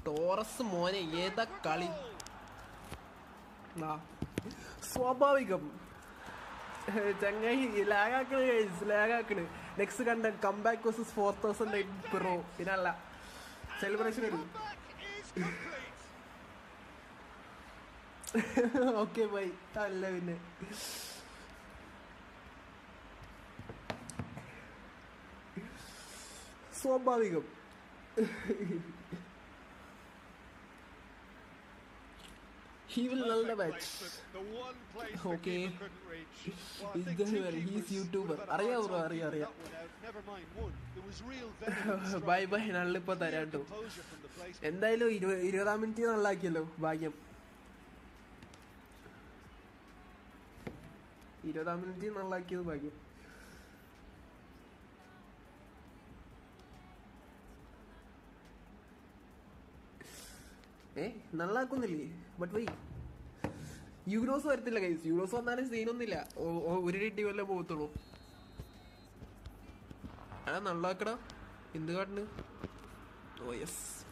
Taurus മോനെ ഏതാ കളി ആ സ്വാഭാവികം ചങ്ങായി ലാഗാക്കണ് ഗൈസ് ലാഗാക്കണ് നെക്സ്റ്റ് കണ്ട comeback versus four thousand eight pro പിന്നല്ല സെലിബ്രേഷൻ എടുക്കും ഓക്കെ ബൈ അല്ല പിന്നെ സ്വാഭാവികം He will null the match. Okay. He's going well. He's YouTuber. അറിയാം ബ്രോ അറിയാം അറിയാം ബൈ ബൈ നള്ളിപ്പോ തരാട്ടോ എന്തായാലും ഇരു ഇരുപതാം മിനിറ്റ് നല്ലാക്കിയല്ലോ ഭാഗ്യം ഇരുപതാം മിനിറ്റ് നല്ലാക്കിയത് ഭാഗ്യം ഏ നല്ലാക്കുന്നില്ലേ ബട്ട് വൈ യൂറോസ് വരത്തില്ല കൈസ് യൂറോസ് വന്നാലും സീനൊന്നുമില്ല ഓ- ഓ- ഒരു ടീം വല്ല പോകത്തുള്ളൂ ആ നല്ലാക്കടാ എന്ത് കാട്ടിന് ഓ യെസ്